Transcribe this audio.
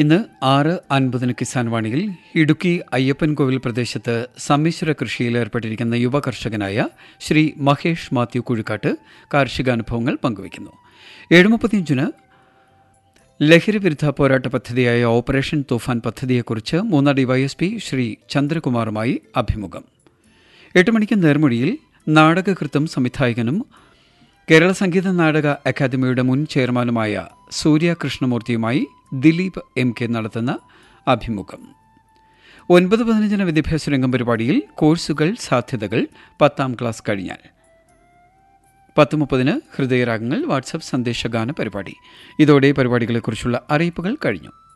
ഇന്ന് ആറ് അൻപതിന് കിസാൻ വാണിയിൽ ഇടുക്കി അയ്യപ്പൻകോവിൽ പ്രദേശത്ത് സമ്മിശ്ര കൃഷിയിൽ ഏർപ്പെട്ടിരിക്കുന്ന യുവ കർഷകനായ ശ്രീ മഹേഷ് മാത്യു കുഴിക്കാട്ട് കാർഷികാനുഭവങ്ങൾ പങ്കുവയ്ക്കുന്നു ഏഴ് മുപ്പത്തിയഞ്ചിന് ലഹരി വിരുദ്ധ പോരാട്ട പദ്ധതിയായ ഓപ്പറേഷൻ തൂഫാൻ പദ്ധതിയെക്കുറിച്ച് മൂന്നാർ ഡിവൈഎസ്പി ശ്രീ ചന്ദ്രകുമാറുമായി അഭിമുഖം എട്ട് മണിക്ക് നേർമൊഴിയിൽ നാടകകൃത്തും സംവിധായകനും കേരള സംഗീത നാടക അക്കാദമിയുടെ മുൻ ചെയർമാനുമായ സൂര്യ കൃഷ്ണമൂർത്തിയുമായി ദിലീപ് എം കെ നടത്തുന്ന അഭിമുഖം ഒൻപത് പതിനഞ്ചിന് വിദ്യാഭ്യാസ രംഗം പരിപാടിയിൽ കോഴ്സുകൾ സാധ്യതകൾ പത്താം ക്ലാസ് കഴിഞ്ഞാൽ പത്ത് മുപ്പതിന് ഹൃദയരാഗങ്ങൾ വാട്സപ്പ് സന്ദേശഗാന പരിപാടി ഇതോടെ പരിപാടികളെക്കുറിച്ചുള്ള അറിയിപ്പുകൾ കഴിഞ്ഞു